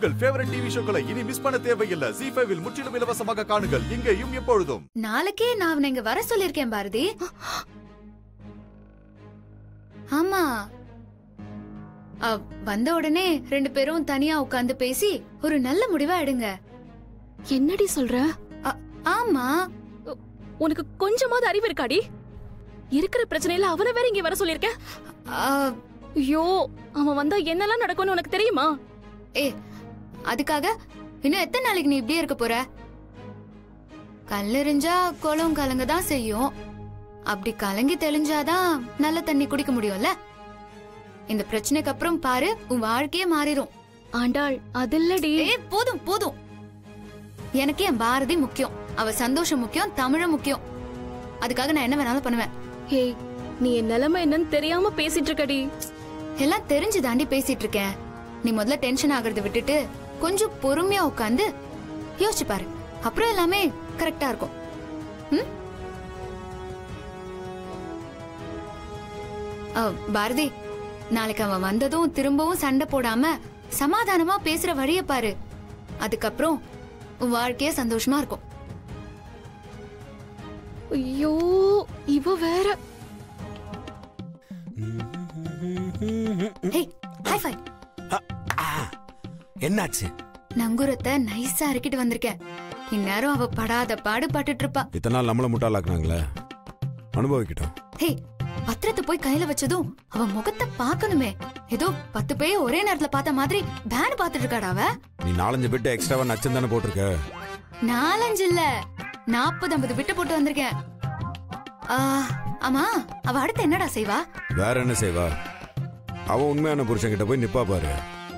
உங்கள் favourite TV ஷோக்களை இனி miss பண்ண தேவையில்லை ஜி ஃபைவில் முற்றிலும் இலவசமாக காணுங்கள் இங்கேயும் எப்பொழுதும் நாளைக்கே நான் அவனை இங்க வர சொல்லிருக்கேன் பாரதி ஆமா அ, வந்த உடனே ரெண்டு பேரும் தனியா உட்கார்ந்து பேசி ஒரு நல்ல முடிவா எடுங்க என்னடி சொல்ற ஆமா உனக்கு கொஞ்சமாவது அறிவு இருக்காடி இருக்கிற பிரச்சனையில அவனை வேற இங்க வர சொல்லிருக்க அ, ஐயோ அவன் வந்தா என்னெல்லாம் நடக்கும்னு உனக்கு தெரியுமா ஏ அதுக்காக இன்னும் எத்தனை நாளைக்கு நீ இப்படியே இருக்க போற கல்லெறிஞ்சா குளம் கலங்க தான் செய்யும் அப்படி கலங்கி தெளிஞ்சாதான் நல்ல தண்ணி குடிக்க முடியும்ல இந்த பிரச்சனைக்கு அப்புறம் பாரு உன் வாழ்க்கையே மாறிடும் ஆண்டாள் அதில்லடி ஏ போதும் போதும் எனக்கு என் பாரதி முக்கியம் அவ சந்தோஷம் முக்கியம் தமிழும் முக்கியம் அதுக்காக நான் என்ன வேணாலும் பண்ணுவேன் ஏய் நீ என் நிலைமை என்னன்னு தெரியாம பேசிட்டு இருக்கடி எல்லாம் தெரிஞ்சு தாண்டி பேசிட்டு இருக்கேன் நீ முதல்ல டென்ஷன் ஆகுறத விட்டுட்டு கொஞ்சம் பொறுமையா உட்காந்து யோசிச்சு பாரு அப்புறம் எல்லாமே கரெக்டா இருக்கும் ம்? அ, பாரதி நாளைக்கு அவன் வந்ததும் திரும்பவும் சண்டை போடாம சமாதானமா பேசுற வழிய பாரு அதுக்கப்புறம் உன் வாழ்க்கையே சந்தோஷமா இருக்கும் ஐயோ இவ வேற ஹே ஹை ஃபை என்னாச்சு நங்குரத்தை நைஸா அறுக்கிட்டு வந்திருக்கேன் இந்நேரம் அவ படாத பாடு பட்டுட்டு இருப்பா இத்தனை நாள் நம்மள முட்டாளாக்குனாங்களே அனுபவிக்கிட்டோம் ஹே பத்திரத்தை போய் கையில வச்சதும் அவ முகத்தை பார்க்கணுமே ஏதோ பத்து பேய ஒரே நேரத்துல பார்த்த மாதிரி பேன் பார்த்துட்டு இருக்காடா அவ நீ நாலஞ்சு பிட்டு எக்ஸ்ட்ராவா நச்சம் தானே போட்டிருக்க நாலஞ்சு இல்ல நாற்பது ஐம்பது விட்டு போட்டு வந்திருக்கேன் ஆ, ஆமா அவ அடுத்து என்னடா செய்வா வேற என்ன செய்வா அவன் உண்மையான புருஷன் கிட்ட போய் நிப்பா பாரு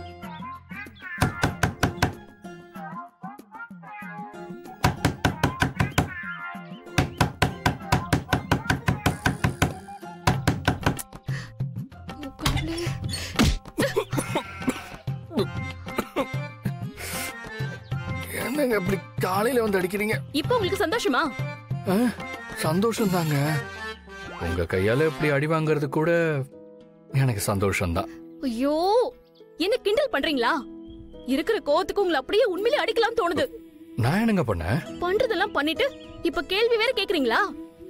என்னங்க இப்படி காலையில வந்து அடிக்கிறீங்க இப்ப உங்களுக்கு சந்தோஷமா சந்தோஷம் தாங்க உங்க கையால இப்படி அடி வாங்குறது கூட எனக்கு சந்தோஷம்தான் ஐயோ என்ன கிண்டல் பண்றீங்களா இருக்கிற கோவத்துக்கு உங்களை அப்படியே உண்மையிலே அடிக்கலாம் தோணுது நான் என்னங்க பண்ணேன் பண்றதெல்லாம் பண்ணிட்டு இப்ப கேள்வி வேற கேக்குறீங்களா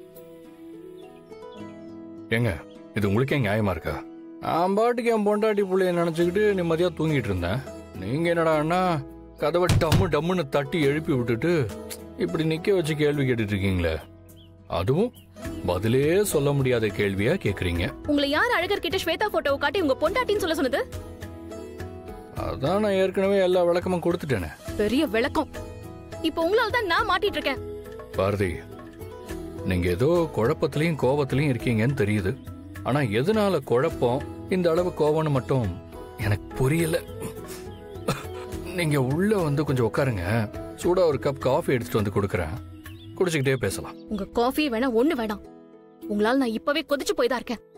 ஏங்க இது உங்களுக்கே நியாயமா இருக்கா நான் பாட்டுக்கு என் பொண்டாட்டி புள்ளைய நினைச்சுக்கிட்டு நிம்மதியா தூங்கிட்டு இருந்தேன் நீங்க என்னடான்னா கதவை டம்மு டம்முன்னு தட்டி எழுப்பி விட்டுட்டு இப்படி நிக்க வச்சு கேள்வி கேட்டுட்டு இருக்கீங்களே அதுவும் பதிலே சொல்ல முடியாத கேள்வியா கேக்குறீங்க உங்களை யார் அழகர் கிட்ட ஸ்வேதா போட்டோவை காட்டி உங்க பொண்டாட்டின்னு சொல்ல சொன்னது அதான் நான் ஏற்கனவே எல்லா விளக்கமும் கொடுத்துட்டேனே பெரிய விளக்கம் இப்ப உங்களால தான் நான் மாட்டிட்டு இருக்கேன் பாரதி நீங்க ஏதோ குழப்பத்திலையும் கோபத்திலையும் இருக்கீங்கன்னு தெரியுது ஆனா எதனால குழப்பம் இந்த அளவு கோவம்னு மட்டும் எனக்கு புரியல நீங்க உள்ள வந்து கொஞ்சம் உட்காருங்க சூடா ஒரு கப் காஃபி எடுத்துட்டு வந்து கொடுக்கறேன் குடிச்சுக்கிட்டே பேசலாம் உங்க காஃபி வேணா ஒண்ணு வேணாம் உங்களால நான் இப்பவே கொதிச்சு போய் தான் இருக்கேன்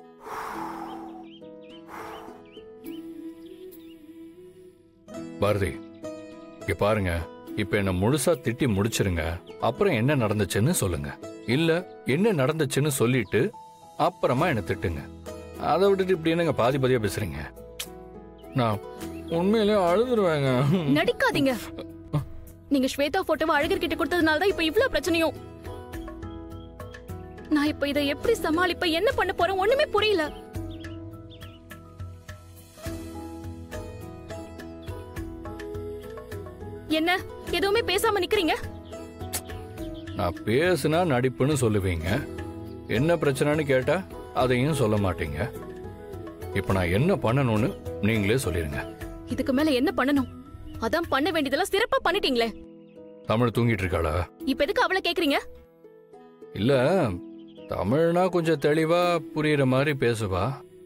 பாரதி இங்க பாருங்க இப்ப என்ன முழுசா திட்டி முடிச்சிருங்க அப்புறம் என்ன நடந்துச்சுன்னு சொல்லுங்க இல்ல என்ன நடந்துச்சுன்னு சொல்லிட்டு அப்புறமா என்ன திட்டுங்க அதை விட்டுட்டு இப்படி என்னங்க பாதி பாதியா பேசுறீங்க நான் உண்மையிலேயே அழுதுருவேங்க நடிக்காதீங்க நீங்க ஸ்வேதா போட்டோவை அழகர் கிட்ட கொடுத்ததுனால தான் இப்ப இவ்ளோ பிரச்சனையும் நான் இப்ப இதை எப்படி சமாளிப்ப என்ன பண்ண போறேன் ஒண்ணுமே புரியல என்ன எதுவுமே பேசாம நிக்கிறீங்க நான் பேசுனா நடிப்புன்னு சொல்லுவீங்க என்ன பிரச்சனைன்னு கேட்டா அதையும் சொல்ல மாட்டீங்க இப்ப நான் என்ன பண்ணணும்னு நீங்களே சொல்லிருங்க இதுக்கு மேல என்ன பண்ணணும் அதான் பண்ண வேண்டியதெல்லாம் சிறப்பா பண்ணிட்டீங்களே தமிழ் தூங்கிட்டு இருக்காளா இப்ப எதுக்கு அவளை கேக்குறீங்க இல்ல தமிழ்னா கொஞ்சம் தெளிவா புரியுற மாதிரி பேசுவா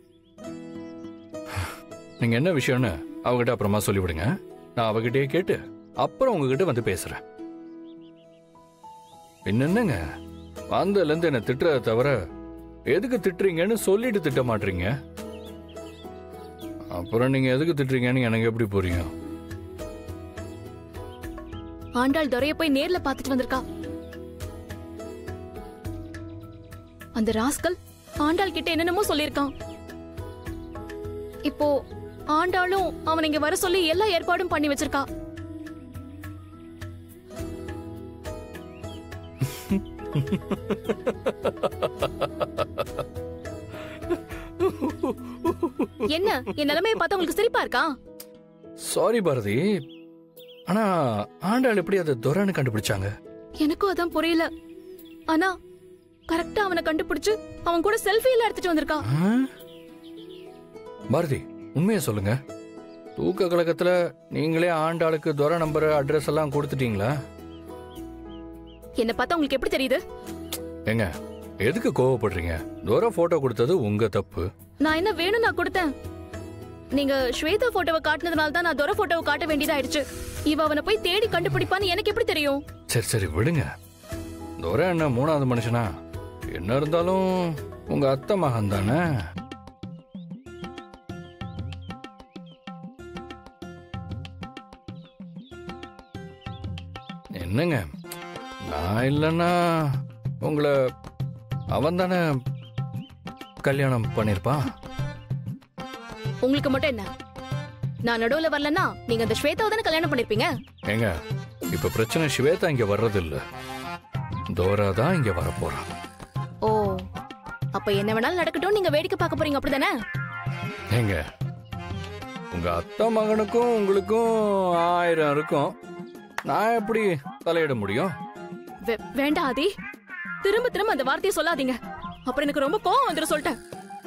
நீங்க என்ன விஷயம்னு அவகிட்ட அப்புறமா சொல்லிவிடுங்க நான் அவகிட்டயே கேட்டு அப்புறம் உங்ககிட்ட வந்து பேசுறேன் என்னங்க வந்ததுல இருந்து என்ன திட்டுறத தவிர எதுக்கு திட்டுறீங்கன்னு சொல்லிட்டு திட்ட மாட்டீங்க அப்புறம் நீங்க எதுக்கு திட்டுறீங்கன்னு எனக்கு எப்படி புரியும் ஆண்டாள் துரைய போய் நேர்ல பாத்துட்டு வந்திருக்கா அந்த ராஸ்கல் ஆண்டாள் கிட்ட என்னென்னமோ சொல்லியிருக்கான் இப்போ ஆண்டாளும் அவன் இங்க வர சொல்லி எல்லா ஏற்பாடும் பண்ணி வச்சிருக்கா என்ன என் நிலைமையை பார்த்தா உங்களுக்கு சிரிப்பா இருக்கா சாரி பாரதி ஆனா ஆண்டாள் எப்படி அதை துரன்னு கண்டுபிடிச்சாங்க எனக்கும் அதான் புரியல ஆனா கரெக்டா அவனை கண்டுபிடிச்சு அவன் கூட செல்ஃபில எடுத்துட்டு வந்திருக்கா ஆ? பாரதி உண்மையை சொல்லுங்க தூக்க கழகத்துல நீங்களே ஆண்டாளுக்கு துர நம்பர் அட்ரஸ் எல்லாம் கொடுத்துட்டீங்களா என்ன பார்த்தா உங்களுக்கு எப்படி தெரியுது ஏங்க எதுக்கு கோவப்படுறீங்க துர போட்டோ கொடுத்தது உங்க தப்பு நான் என்ன வேணும் நான் கொடுத்தேன் நீங்க ஸ்வேதா போட்டோவை காட்டினதுனால தான் நான் துரை போட்டோவை காட்ட வேண்டியதாயிடுச்சு இவ அவனை போய் தேடி கண்டுபிடிப்பான்னு எனக்கு எப்படி தெரியும் சரி சரி விடுங்க துர என்ன மூணாவது மனுஷனா என்ன இருந்தாலும் உங்க அத்தை மகன் தானே என்னங்க நான் இல்லைன்னா உங்களை அவன் தானே கல்யாணம் பண்ணியிருப்பான் உங்களுக்கு மட்டும் என்ன நான் நடுவுல வரலன்னா நீங்க அந்த ஸ்வேதாவை தானே கல்யாணம் பண்ணிருப்பீங்க ஏங்க இப்ப பிரச்சனை ஸ்வேதா இங்க வர்றது இல்ல தோரா தான் இங்க வரப்போறான் ஓ அப்ப என்ன வேணாலும் நடக்கட்டும் நீங்க வேடிக்கை பார்க்க போறீங்க அப்படிதானே ஏங்க உங்க அத்தை மகனுக்கும் உங்களுக்கும் ஆயிரம் இருக்கும் நான் எப்படி தலையிட முடியும் வே- வேண்டாம் ஆதி திரும்ப திரும்ப அந்த வார்த்தையை சொல்லாதீங்க அப்புறம் எனக்கு ரொம்ப கோவம் வந்துடும் சொல்லிட்டேன்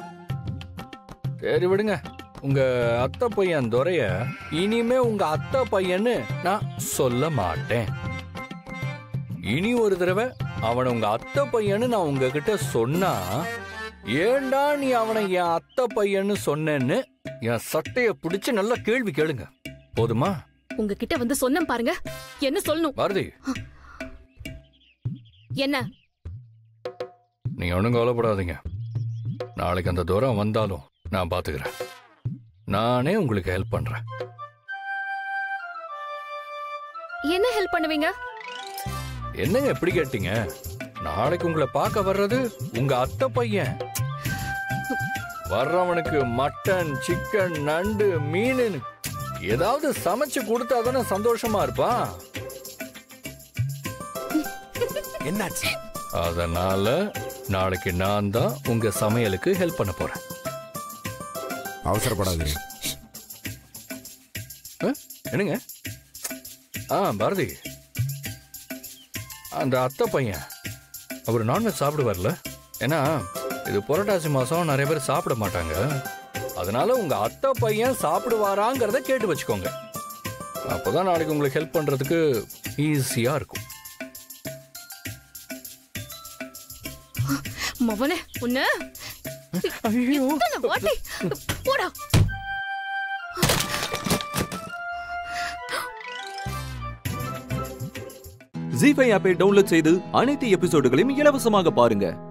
சரி விடுங்க உங்க அத்தை பையன் துரைய இனிமே உங்க அத்தை பையன்னு நான் சொல்ல மாட்டேன் இனி ஒரு தடவை அவனை உங்க அத்தை பையன்னு நான் உங்ககிட்ட சொன்னா ஏன்டா நீ அவனை என் அத்தை பையன்னு சொன்னேன்னு என் சட்டைய பிடிச்சு நல்லா கேள்வி கேளுங்க போதுமா உங்ககிட்ட வந்து சொன்னேன் பாருங்க என்ன சொல்லணும் பாரதி என்ன நீங்க ஒன்றும் கவலைப்படாதீங்க நாளைக்கு அந்த தூரம் வந்தாலும் நான் பாத்துக்கிறேன் நானே உங்களுக்கு ஹெல்ப் பண்றேன் என்ன ஹெல்ப் பண்ணுவீங்க என்னங்க எப்படி கேட்டீங்க நாளைக்கு உங்களை பார்க்க வர்றது உங்க அத்தை பையன் வர்றவனுக்கு மட்டன் சிக்கன் நண்டு மீன் ஏதாவது சமைச்சு கொடுத்தா தானே சந்தோஷமா இருப்பான் என்னாச்சு அதனால நாளைக்கு நான் தான் உங்க சமையலுக்கு ஹெல்ப் பண்ண போறேன் அவசரப்படாதீங்க ஆ? என்னங்க ஆ பாரதி அந்த அத்தை பையன் அவர் நான்வெஜ் சாப்பிடுவார்ல ஏன்னா இது புரட்டாசி மாசம் நிறைய பேர் சாப்பிட மாட்டாங்க அதனால உங்க அத்தை பையன் சாப்பிடுவாராங்கிறத கேட்டு வச்சுக்கோங்க அப்போதான் நாளைக்கு உங்களுக்கு ஹெல்ப் பண்றதுக்கு ஈஸியா இருக்கும் மவனே உன்ன ஐயோ இத்தனை வாட்டி போடா ஜி ஃபைவ் ஆப்பை டவுன்லோட் செய்து அனைத்து எபிசோடுகளையும் இலவசமாக பாருங்க